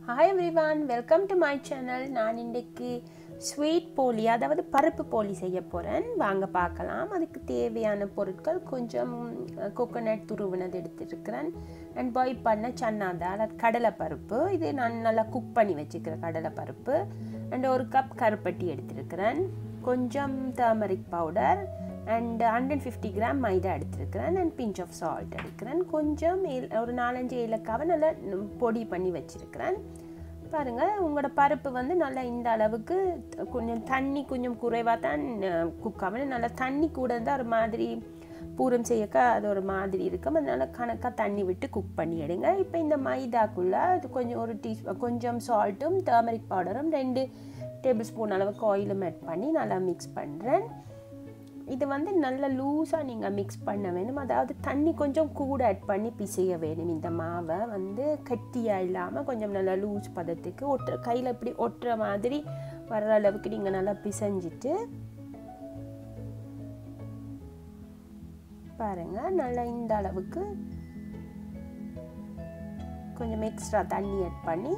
hi everyone welcome to my channel நான் இன்றைக்கு sweet போலி அதாவது பருப்பு போலி செய்ய போகிறேன் வாங்க பார்க்கலாம் அதுக்கு தேவையான பொருட்கள் கொஞ்சம் கோகோனட் துருவினது எடுத்துருக்கிறேன் அண்ட் பாய் பண்ண சன்னா தால் அது கடலைப்பருப்பு இது நான் நல்லா குக் பண்ணி வச்சுக்கிறேன் கடலைப்பருப்பு அண்ட் ஒரு கப் கருப்பட்டி எடுத்திருக்கிறேன் கொஞ்சம் turmeric powder and hundred fifty gram maida எடுத்திருக்கிறேன் அண்ட் பிஞ்ச் ஆஃப் சால்ட் எடுக்கிறேன் கொஞ்சம் ஏல் ஒரு நாலஞ்சு ஏலக்காவை நல்லா பொடி பண்ணி வச்சுருக்கிறேன் பாருங்கள் உங்களோட பருப்பு வந்து நல்லா இந்த அளவுக்கு கொஞ்சம் தண்ணி கொஞ்சம் குறைவாக தான் குக் ஆகணும் நல்லா தண்ணி கூட இருந்தால் ஒரு மாதிரி பூரம் செய்யக்க அது ஒரு மாதிரி இருக்கும் அதனால கணக்காக தண்ணி விட்டு குக் பண்ணி எடுங்க இப்போ இந்த மைதாக்குள்ளே அது கொஞ்சம் ஒரு டீ கொஞ்சம் சால்ட்டும் டர்மரிக் பவுடரும் ரெண்டு டேபிள் ஸ்பூன் அளவுக்கு ஆயிலும் ஆட் பண்ணி நல்லா மிக்ஸ் பண்ணுறேன் இது வந்து நல்ல லூஸாக நீங்கள் மிக்ஸ் பண்ண வேணும் அதாவது தண்ணி கொஞ்சம் கூட ஆட் பண்ணி பிசைய வேணும் இந்த மாவை வந்து கட்டியாக இல்லாமல் கொஞ்சம் நல்லா லூஸ் பதத்துக்கு ஒட்டுற கையில் இப்படி ஒட்டுற மாதிரி வர்ற அளவுக்கு நீங்கள் நல்லா பிசைஞ்சிட்டு பாருங்கள் நல்லா இந்த அளவுக்கு கொஞ்சம் எக்ஸ்ட்ரா தண்ணி ஆட் பண்ணி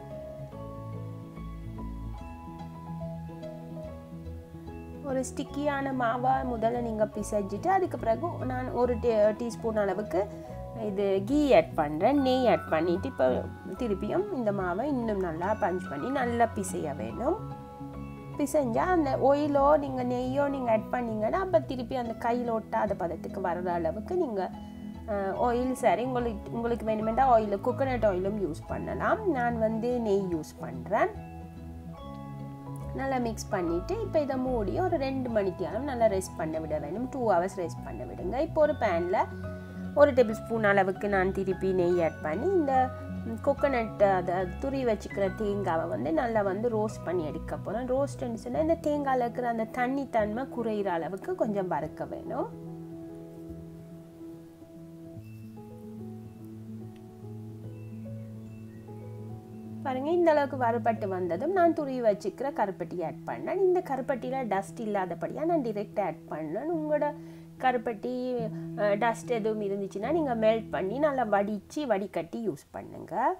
ஒரு ஸ்டிக்கியான மாவாக முதல்ல நீங்கள் பிசைஞ்சிட்டு அதுக்கு பிறகு நான் ஒரு டீ டீஸ்பூன் அளவுக்கு இது கீ ஆட் பண்ணுறேன் நெய் ஆட் பண்ணிவிட்டு இப்போ திருப்பியும் இந்த மாவை இன்னும் நல்லா பஞ்ச் பண்ணி நல்லா பிசைய வேணும் பிசைஞ்சால் அந்த ஆயிலோ நீங்கள் நெய்யோ நீங்கள் ஆட் பண்ணிங்கன்னா அப்போ திருப்பி அந்த கையில் ஒட்டாத பதத்துக்கு வர்ற அளவுக்கு நீங்கள் ஆயில் சரி உங்களுக்கு உங்களுக்கு வேணுமெண்டா ஆயில் கோகோனட் ஆயிலும் யூஸ் பண்ணலாம் நான் வந்து நெய் யூஸ் பண்ணுறேன் நல்லா மிக்ஸ் பண்ணிவிட்டு இப்போ இதை மூடி ஒரு ரெண்டு மணிக்கு அளவு நல்லா ரெஸ்ட் பண்ண விட வேணும் டூ ஹவர்ஸ் ரெஸ்ட் பண்ண விடுங்க இப்போ ஒரு பேனில் ஒரு டேபிள் ஸ்பூன் அளவுக்கு நான் திருப்பி நெய் ஆட் பண்ணி இந்த கொக்கனட் அதை துரி வச்சுக்கிற தேங்காவை வந்து நல்லா வந்து ரோஸ்ட் பண்ணி எடுக்க போகிறேன் ரோஸ்ட்னு சொன்னால் இந்த தேங்காயில் இருக்கிற அந்த தண்ணி தன்மை குறையிற அளவுக்கு கொஞ்சம் வறுக்க வேணும் பாருங்கள் இந்த அளவுக்கு வறுபட்டு வந்ததும் நான் துருவி வச்சுக்கிற கருப்பட்டி ஆட் பண்ணேன் இந்த கருப்பட்டியில் டஸ்ட் இல்லாதபடியாக நான் டிரெக்டாக ஆட் பண்ணேன் உங்களோட கருப்பட்டி டஸ்ட் எதுவும் இருந்துச்சுன்னா நீங்கள் மெல்ட் பண்ணி நல்லா வடித்து வடிகட்டி யூஸ் பண்ணுங்கள்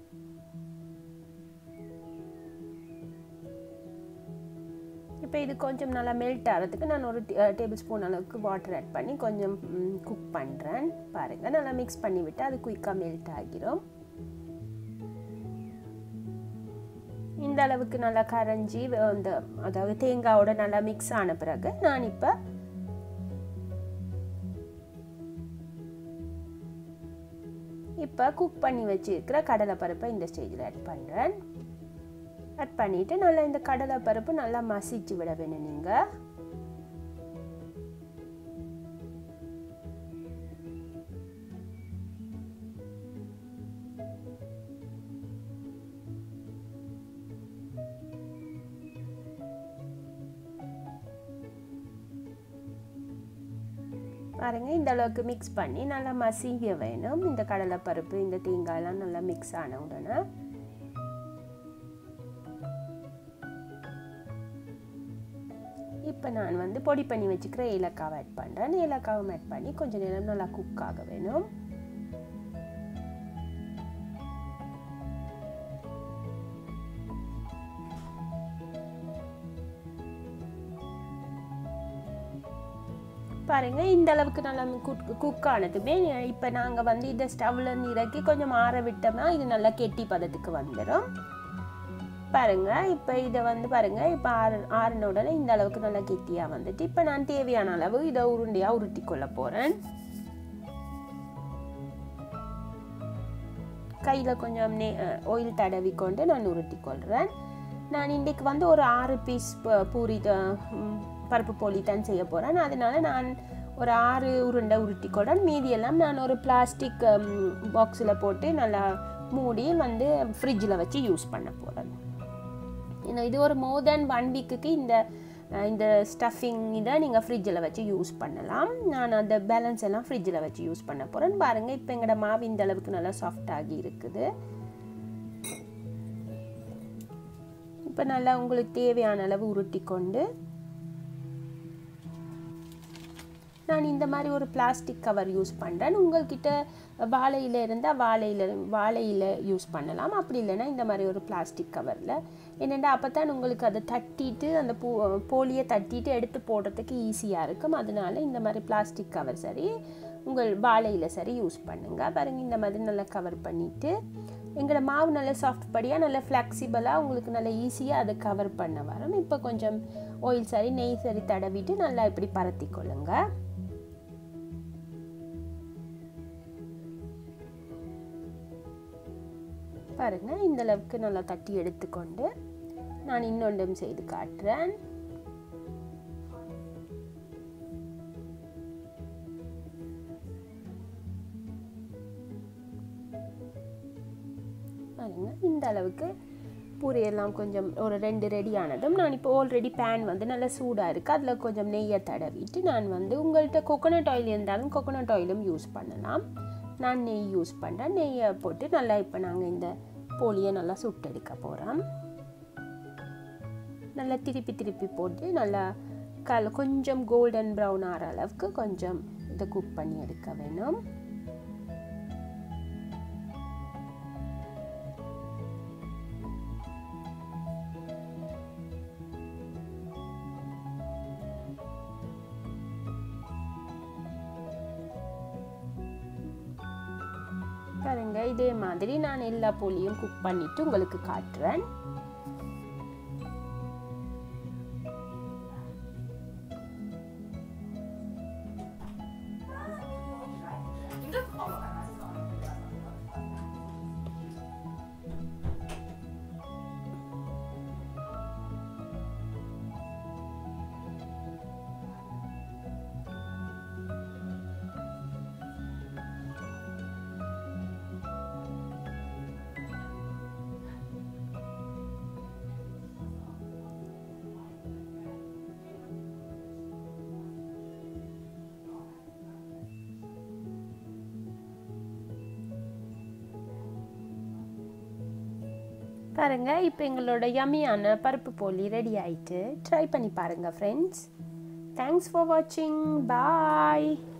இப்போ இது கொஞ்சம் நல்லா மெல்ட் ஆகிறதுக்கு நான் ஒரு டேபிள் ஸ்பூன் அளவுக்கு வாட்டர் ஆட் பண்ணி கொஞ்சம் குக் பண்ணுறேன் பாருங்கள் நல்லா மிக்ஸ் பண்ணி விட்டு அது குயிக்காக மெல்ட் ஆகிரும் இந்த அளவுக்கு நல்லா கரைஞ்சி அந்த அதாவது தேங்காயோட நல்லா மிக்ஸ் ஆன பிறகு நான் இப்போ இப்போ குக் பண்ணி வச்சுருக்கிற கடலைப்பருப்பை இந்த ஸ்டேஜில் ஆட் பண்ணுறேன் ஆட் பண்ணிவிட்டு நல்லா இந்த கடலைப்பருப்பு நல்லா மசிச்சு விட வேணும் நீங்கள் பாருங்கள் இந்த அளவுக்கு மிக்ஸ் பண்ணி நல்லா மசிக வேணும் இந்த கடலைப்பருப்பு இந்த தேங்காயெல்லாம் நல்லா மிக்ஸ் ஆன உடனே இப்போ நான் வந்து பொடி பண்ணி வச்சுக்கிற ஏலக்காவை ஆட் பண்ணுறேன் ஏலக்காவும் ஆட் பண்ணி கொஞ்சம் நேரம் நல்லா குக் ஆக வேணும் பாருங்கள் இந்த அளவுக்கு நல்லா குக் குக் ஆனதுமே இப்போ நாங்கள் வந்து இதை ஸ்டவ்வில் இறக்கி கொஞ்சம் ஆற விட்டோம்னா இது நல்லா கெட்டி பதத்துக்கு வந்துடும் பாருங்கள் இப்போ இதை வந்து பாருங்கள் இப்போ ஆறு ஆறின உடனே இந்த அளவுக்கு நல்லா கெட்டியாக வந்துட்டு இப்போ நான் தேவையான அளவு இதை உருண்டையாக உருட்டி கொள்ள போகிறேன் கையில் கொஞ்சம் நே ஆயில் தடவி கொண்டு நான் உருட்டி கொள்கிறேன் நான் இன்றைக்கு வந்து ஒரு ஆறு பீஸ் பூரி பருப்பு போலி தான் செய்ய போகிறேன் அதனால நான் ஒரு ஆறு உருண்டை உருட்டி கூட மீதியெல்லாம் நான் ஒரு பிளாஸ்டிக் பாக்ஸில் போட்டு நல்லா மூடி வந்து ஃப்ரிட்ஜில் வச்சு யூஸ் பண்ண போகிறேன் இது ஒரு மோர் தென் ஒன் வீக்குக்கு இந்த இந்த ஸ்டஃபிங் இதை நீங்கள் ஃப்ரிட்ஜில் வச்சு யூஸ் பண்ணலாம் நான் அந்த பேலன்ஸ் எல்லாம் ஃப்ரிட்ஜில் வச்சு யூஸ் பண்ண போகிறேன் பாருங்கள் இப்போ எங்களோட மாவு இந்த அளவுக்கு நல்லா சாஃப்ட் ஆகி இருக்குது இப்போ நல்லா உங்களுக்கு தேவையான அளவு உருட்டி கொண்டு நான் இந்த மாதிரி ஒரு பிளாஸ்டிக் கவர் யூஸ் பண்ணுறேன் உங்கள்கிட்ட வாழையில இருந்தால் வாழையில வாழையில யூஸ் பண்ணலாம் அப்படி இல்லைன்னா இந்த மாதிரி ஒரு பிளாஸ்டிக் கவரில் என்னென்னா அப்போ தான் உங்களுக்கு அதை தட்டிட்டு அந்த பூ போலியை தட்டிட்டு எடுத்து போடுறதுக்கு ஈஸியாக இருக்கும் அதனால இந்த மாதிரி பிளாஸ்டிக் கவர் சரி உங்கள் வாழையில சரி யூஸ் பண்ணுங்கள் பாருங்க இந்த மாதிரி நல்லா கவர் பண்ணிவிட்டு எங்களோட மாவு நல்ல சாஃப்ட் படியாக நல்ல ஃப்ளெக்சிபிளாக உங்களுக்கு நல்ல ஈஸியாக அதை கவர் பண்ண வரும் இப்போ கொஞ்சம் ஆயில் சரி நெய் சரி தடவிட்டு நல்லா இப்படி பரத்தி கொள்ளுங்க பாருங்க இந்த அளவுக்கு நல்லா தட்டி எடுத்துக்கொண்டு நான் இன்னொன்றும் செய்து காட்டுறேன் பாருங்க இந்த அளவுக்கு பூரியெல்லாம் கொஞ்சம் ஒரு ரெண்டு ரெடி ஆனதும் நான் இப்போ ஆல்ரெடி பேன் வந்து நல்லா சூடாக இருக்குது அதில் கொஞ்சம் நெய்யை தடவிட்டு நான் வந்து உங்கள்கிட்ட கோகோனட் ஆயில் இருந்தாலும் கோகோனட் ஆயிலும் யூஸ் பண்ணலாம் நான் நெய் யூஸ் பண்ணுறேன் நெய்யை போட்டு நல்லா இப்போ நாங்கள் இந்த போலியை நல்லா சுட்டெடுக்க போகிறோம் நல்லா திருப்பி திருப்பி போட்டு நல்லா கல் கொஞ்சம் கோல்டன் ப்ரௌன் ஆகிற அளவுக்கு கொஞ்சம் இதை குக் பண்ணி எடுக்க வேணும் பாருங்க இதே மாதிரி நான் எல்லா போலியும் குக் பண்ணிட்டு உங்களுக்கு காட்டுறேன் பாருங்க இப்போ எங்களோட யம்மியான பருப்பு போலி ரெடி ஆயிட்டு ட்ரை பண்ணி பாருங்க ஃப்ரெண்ட்ஸ் தேங்க்ஸ் ஃபார் வாட்சிங் பாய்